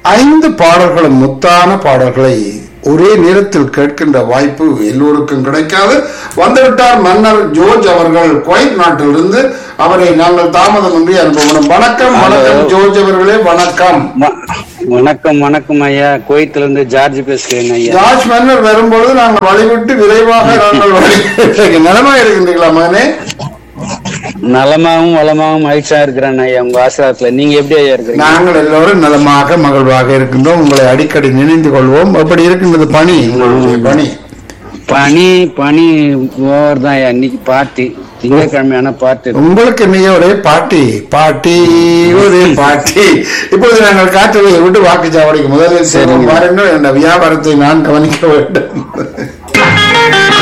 ஐந்து பாடல்களும் முத்தான பாடல்களை ஒரே நேரத்தில் கேட்கின்ற வாய்ப்பு எல்லோருக்கும் கிடைக்காது வந்துவிட்டார் மன்னர் ஜோர்ஜ் அவர்கள் குவைத் நாட்டிலிருந்து அவரை நாங்கள் தாமதமின்றி அனுப்பணும் வணக்கம் வணக்கம் ஜோர்ஜ் அவர்களே வணக்கம் வ- வணக்கம் வணக்கம் ஐயா குவைத்துல இருந்து ஜார்ஜ் பேசுகிறேன் ஐயா ஜார்ஜ் மன்னர் வரும்பொழுது நாங்கள் வழிவிட்டு விரைவாக நாங்கள் வழி- நலமா இருக்கின்றீங்களா மகனே நலமாவும் வளமாவும் மகிழ்ச்சியா இருக்கிறேன் ஐயா உங்க ஆசிரியத்துல நீங்க எப்படி ஐயா இருக்கிறீங்க நாங்கள் எல்லோரும் நலமாக மகிழ்வாக இருக்கின்றோம் உங்களை அடிக்கடி நினைந்து கொள்வோம் எப்படி இருக்கின்றது பணி உங்களுடைய பணி பனி பனி ஓவர் தான் ஐயா இன்னைக்கு பார்ட்டி திங்கட்கிழமையான பார்ட்டி உங்களுக்கு நீங்க ஒரே பாட்டி பாட்டி ஒரே பாட்டி இப்பொழுது நாங்கள் காற்றலை விட்டு வாக்குச்சாவடிக்கு முதலில் செல்வோம் பாருங்கள் என்ற வியாபாரத்தை நான் கவனிக்க வேண்டும்